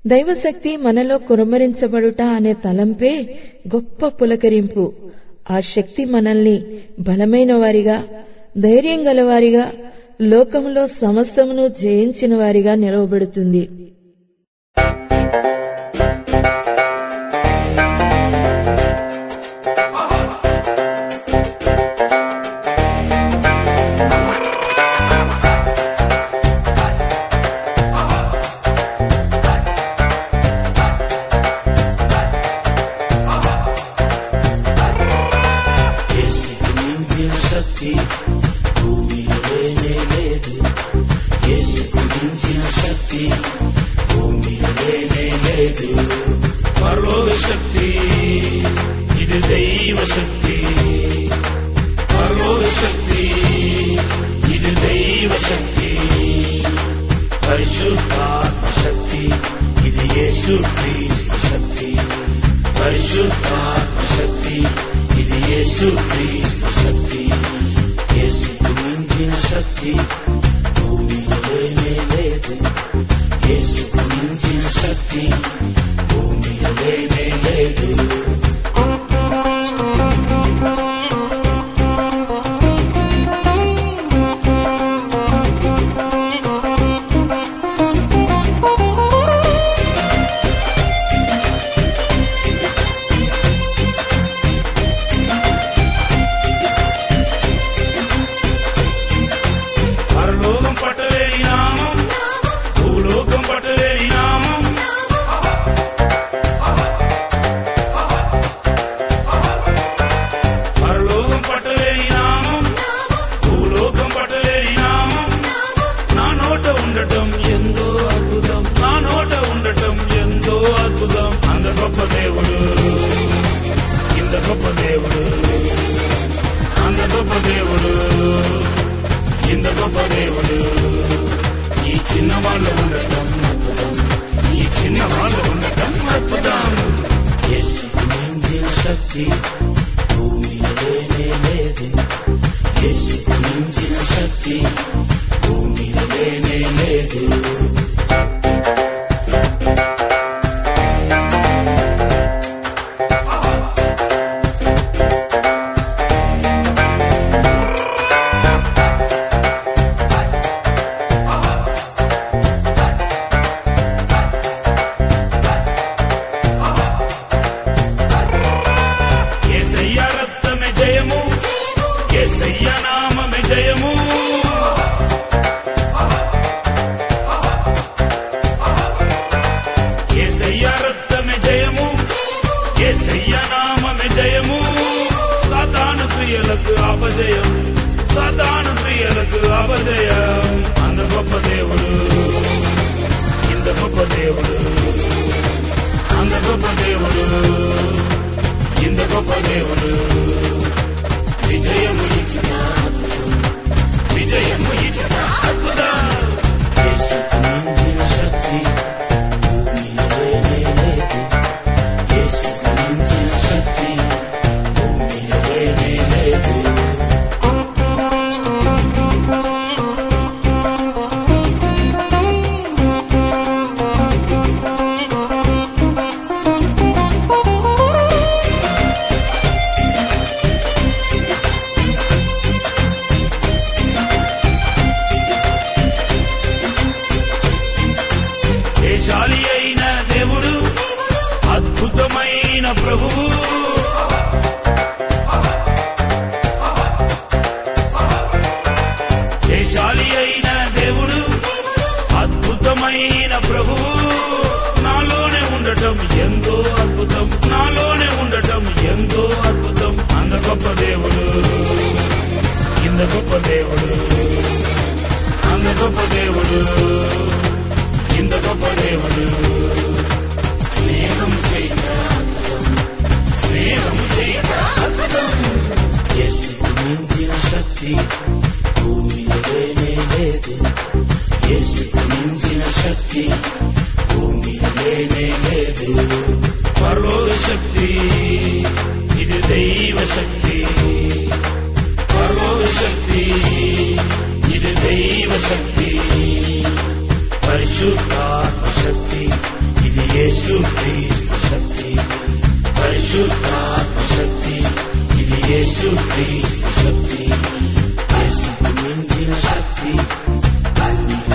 దైవశక్తి మనలో కురమరించబడుట అనే తలంపే గొప్ప పులకరింపు ఆ శక్తి మనల్ని బలమైన వారిగా ధైర్యం గలవారిగా లోకములో సమస్తమును జయించిన వారిగా నిలవబెడుతుంది యేసుకు మించిన శక్తి భూమిలో లేనే లేదు యేసుకు మించిన శక్తి భూమిలో లేనే లేదు పరలోక శక్తి ఇది దైవ శక్తి పరలోక శక్తి ఇది దైవ శక్తి పరిశుద్ధాత్మ శక్తి ఇది యేసు క్రీస్తు శక్తి పరిశుద్ధాత్మ శక్తి ఇది యేసు క్రీస్తు శక్తి యేసుకు మించిన శక్తి భూమిలో లేనే లేదు యేసుకు మించిన శక్తి భూమిలో లేనే లేదు పరలోకం పట్టలేని నామం భూలోకం పట్టలేని నామం పరలోకం పట్టలేని నామం భూలోకం పట్టలేని నామం నా నోట ఉండటం ఎంతో అద్భుతం నా నోట ఉండటం ఎంతో అద్భుతం అంత గొప్ప దేవుడు ఇంత గొప్ప దేవుడు అంత గొప్ప దేవుడు ఇంత గొప్ప దేవుడు ఈ చిన్న వాళ్ళు ఉండటం అద్భుతం ఈ చిన్న వాళ్ళు ఉండటం అద్భుతం యేసుకు మించిన శక్తి భూమిలో లేనే లేదు యేసుకు మించిన శక్తి భూమిలో లేనే లేదు ఏసయ్య రక్తమే జయము ఏసయ్య నామమే జయము ఏసయ్య రక్తమే జయము ఏసయ్య నామమే జయము సాతాను క్రియలకు అపజయం సాతాను క్రియలకు అపజయం అంత గొప్ప దేవుడు ఇంత గొప్ప దేవుడు అంత గొప్ప దేవుడు ఇంత గొప్ప దేవుడు విజయము ఇచ్చిన అద్భుతం. విజయము ఇచ్చిన అద్భుతం యేసుకు మించిన శక్తి భూమిలో లేనే లేదు. యేసుకు మించిన శక్తి భూమిలో లేనే లేదు. దేశాలి అయిన దేవుడు అద్భుతమైన ప్రభువు దేశాలి అయిన దేవుడు అద్భుతమైన ప్రభువు నాలోనే ఉండటం ఎంతో అద్భుతం నాలోనే ఉండటం ఎంతో అద్భుతం అంత గొప్ప దేవుడు ఇంత గొప్ప దేవుడు అంత గొప్ప దేవుడు ఇంత గొప్ప దేవుడు స్నేహం చేయక అద్భుతం స్నేహం చేయక అద్భుతం యేసుకు మించిన శక్తి భూమిలో లేనే లేదు యేసుకు మించిన శక్తి భూమిలో లేనే లేదు పరలోక శక్తి ఇది దైవ శక్తి పరలోక శక్తి ఇది దైవ శక్తి పరిశుద్ధాత్మ శక్తి ఇది యేసు క్రీస్తు శక్తి పరిశుద్ధాత్మ శక్తి ఇది యేసు క్రీస్తు శక్తి యేసుకు మించిన శక్తి అన్ని